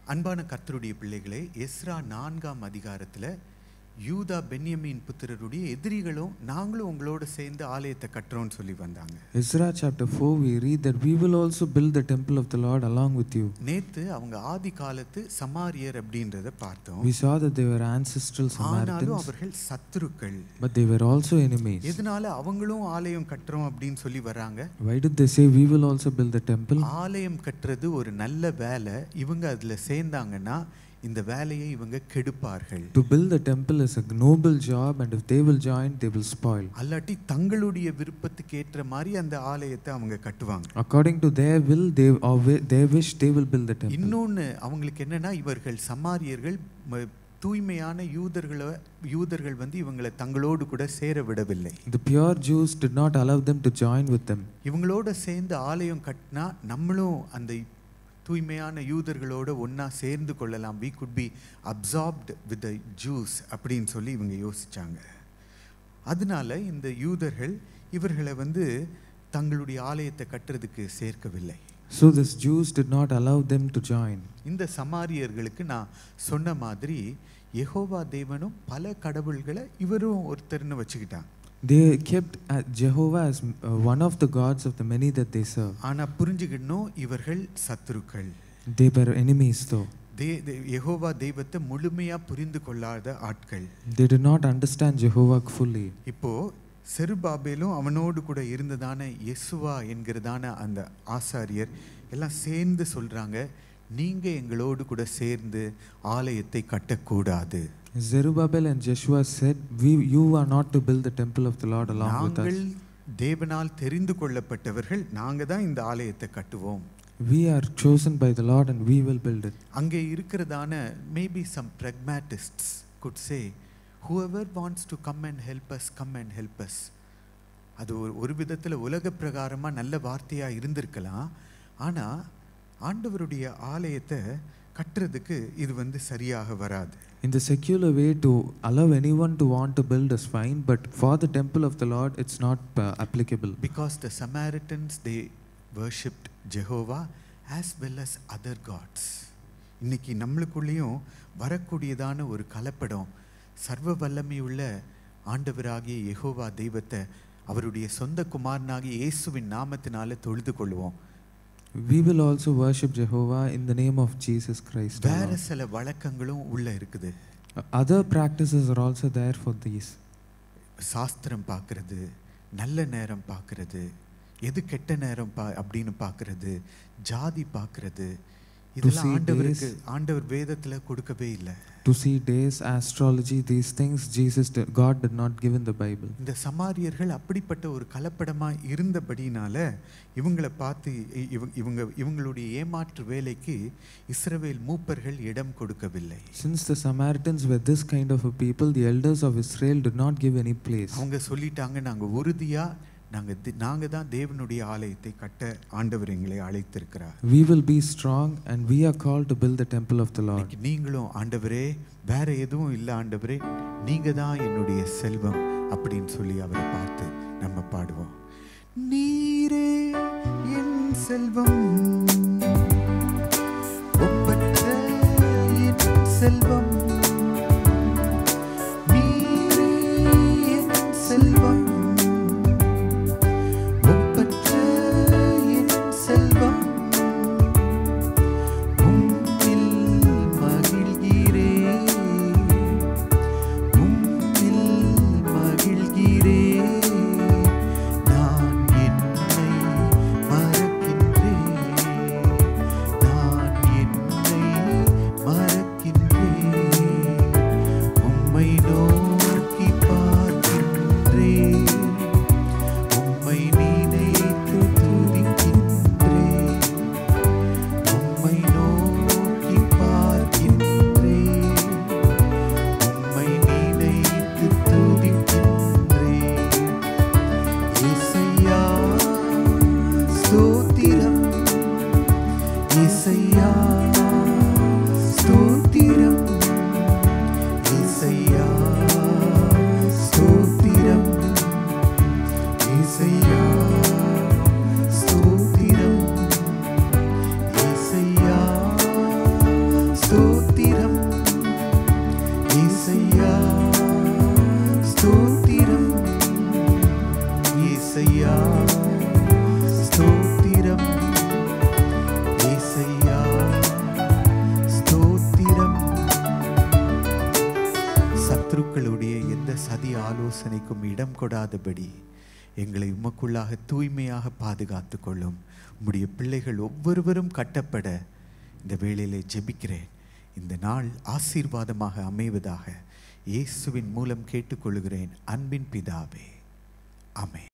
அன்பான கர்த்தருடைய பிள்ளைகளே எஸ்ரா நான்காம் அதிகாரத்தில் யூதா பென்யமீன் புத்திரருடைய எதிரிகளும் நாங்களும் உங்களோட சேர்ந்து ஆலயத்தை கட்டுறோம்னு சொல்லி வந்தாங்க Ezra chapter 4, we read that we will also build the temple of the Lord along with you. நேத்து அவங்க ஆதி காலத்து சமாரியர் அப்படின்றத பார்த்தோம் We saw that they were ancestral ஆனாலும் Samaritans, அவர்கள் சத்துருக்கள் but they were also enemies. எதனால அவங்களும் ஆலயம் கட்டுறோம் அப்படின்னு சொல்லி வர்றாங்க Why did they say we will also build the temple? ஆலயம் கட்டுறது ஒரு நல்ல வேலை இவங்க அதுல சேர்ந்தாங்கன்னா இந்த வேலையை இவங்க கெடுப்பார்கள் To build the temple is a noble job, and if they will join, they will spoil. அல்லாட்டி தங்களுடைய விருப்பத்துக்கு ஏற்ற மாதிரி அந்த ஆலயத்தை அவங்க கட்டுவாங்க According to their will, they or wi- their wish, they will build the temple. இன்னொன்னு அவங்களுக்கு என்னன்னா இவர்கள் சமாரியர்கள் ம- தூய்மையான யூதர்களை யூதர்கள் வந்து இவங்களை தங்களோடு கூட சேர விடவில்லை The pure Jews did not allow them to join with them. இவங்களோட சேர்ந்து ஆலயம் கட்டினா நம்மளும் அந்த தூய்மையான யூதர்களோட ஒண்ணா சேர்ந்து கொள்ளலாம் we could be absorbed with the Jews அப்படின்னு சொல்லி இவங்க யோசிச்சாங்க அதனால இந்த யூதர்கள் இவர்களை வந்து தங்களுடைய ஆலயத்தை கட்டுறதுக்கு சேர்க்கவில்லை So these Jews did not allow them to join. இந்த சமாரியர்களுக்கு நான் சொன்ன மாதிரி யெகோவா தேவனும் பல கடவுள்களை இவரும் ஒருத்தர்னு வச்சுக்கிட்டாங்க They kept uh, Jehovah as uh, one of the gods of the many that they serve. ஆனா புரிஞ்சுக்கணும் இவர்கள் சத்துருக்கள் They were enemies, though. தே தே- யெகோவா தெய்வத்தை முழுமையா புரிந்து கொள்ளாத ஆட்கள் They did not understand Jehovah fully. இப்போ செருபாபேலும் அவனோடு கூட இருந்ததான யெசுவா என்கிறதான அந்த ஆசாரியர் எல்லாம் சேர்ந்து சொல்றாங்க நீங்க எங்களோடு கூட சேர்ந்து ஆலயத்தை கட்டக்கூடாது Zerubbabel and Joshua said, "We, you are not to build the temple of the Lord along with நாங்கள் us. தேவனால் தெரிந்து கொள்ளப்பட்டவர்கள் நாங்க தான் இந்த ஆலயத்தை கட்டுவோம் We are chosen by the Lord, and we will build it." அங்கே இருக்கிறதான maybe some pragmatists could say whoever wants to come and help us come and help us அது ஒரு ஒரு விதத்தில் உலக பிரகாரமா நல்ல வார்த்தையா இருந்திருக்கலாம் ஆனா ஆண்டவருடைய ஆலயத்தை கட்டுறதுக்கு இது வந்து சரியாக வராது In the secular way, to allow anyone to want to build is fine, but for the temple of the Lord, it's not uh, applicable. Because the Samaritans they worshipped Jehovah as well as other gods இன்னைக்கு நம்மளுக்குள்ளேயும் வரக்கூடியதான ஒரு கலப்படம் சர்வ வல்லமையுள்ள ஆண்டவராகிய யெகோவா தெய்வத்தை அவருடைய சொந்த குமாரனாகிய இயேசுவின் நாமத்தினால தொழுது கொள்வோம் We will also worship Jehovah in the name of Jesus Christ. our வேற Lord. சில வழக்கங்களும் உள்ள இருக்குது Uh, Other practices are also there for these. சாஸ்திரம் பார்க்கறது நல்ல நேரம் பார்க்கறது எது கெட்ட நேரம் பா அப்படின்னு பார்க்கறது ஜாதி பார்க்கறது இதெல்லாம் see ஆண்டவருக்கு days. ஆண்டவர் வேதத்துல கொடுக்கவே இல்லை To see days, astrology, these things, Jesus, did, God did not give in the Bible. இந்த சமாரியர்கள் அப்படிப்பட்ட ஒரு கலப்படமா இருந்தபடினால இவங்களை பார்த்து இ- இவ- இவங்க இவங்களுடைய ஏமாற்று வேலைக்கு இஸ்ரவேல் மூப்பர்கள் இடம் கொடுக்கவில்லை Since the Samaritans were this kind of a people, the elders of Israel did not give any place. அவங்க சொல்லிட்டாங்க நாங்க உறுதியா நாங்க தி- நாங்க தான் தேவனுடைய ஆலயத்தை கட்ட ஆண்டவர் எங்களை அழைத்திருக்கிறார் We will be strong and we are called to build the temple of the Lord. இன்னைக்கு நீங்களும் ஆண்டவரே வேற எதுவும் இல்லை ஆண்டவரே நீங்க தான் என்னுடைய செல்வம் அப்படின்னு சொல்லி அவரை பார்த்து நம்ம பாடுவோம் நீரே என் செல்வம் ஒப்பற்ற என் செல்வம் நீரே என் செல்வம் ஒப்பற்ற என் செல்வம் உம்மில் மகிழ்கிறேன் உம்மில் மகிழ்கிறேன் நான் என்னை மறக்கின்றேன் நான் என்னை மறக்கின்றேன் உம்மை நோக்கி பார்க்கின்றேன் உம்மை நினைத்து துதிக்கின்றேன் உம்மை நோக்கி பார்க்கின்றேன் உம்மை நினைத்து துதிக்கின்றேன் இசையா ஸ்தோத்திரம் இசையா ஸ்தோத்திரம் இசையா ஸ்தோத்திரம் இசையா ஸ்தோத்திரம் இசையா சத்துருக்களுடைய எந்த சதி ஆலோசனைக்கும் இடம் கொடாதபடி எங்களை உமக்குள்ளாக தூய்மையாக பாதுகாத்து கொள்ளும் உம்முடைய பிள்ளைகள் ஒவ்வொருவரும் கட்டப்பட இந்த வேளையிலே ஜெபிக்கிறேன் இந்த நாள் ஆசீர்வாதமாக அமைவதாக இயேசுவின் மூலம் கேட்டுக்கொள்கிறேன் அன்பின் பிதாவே ஆமென்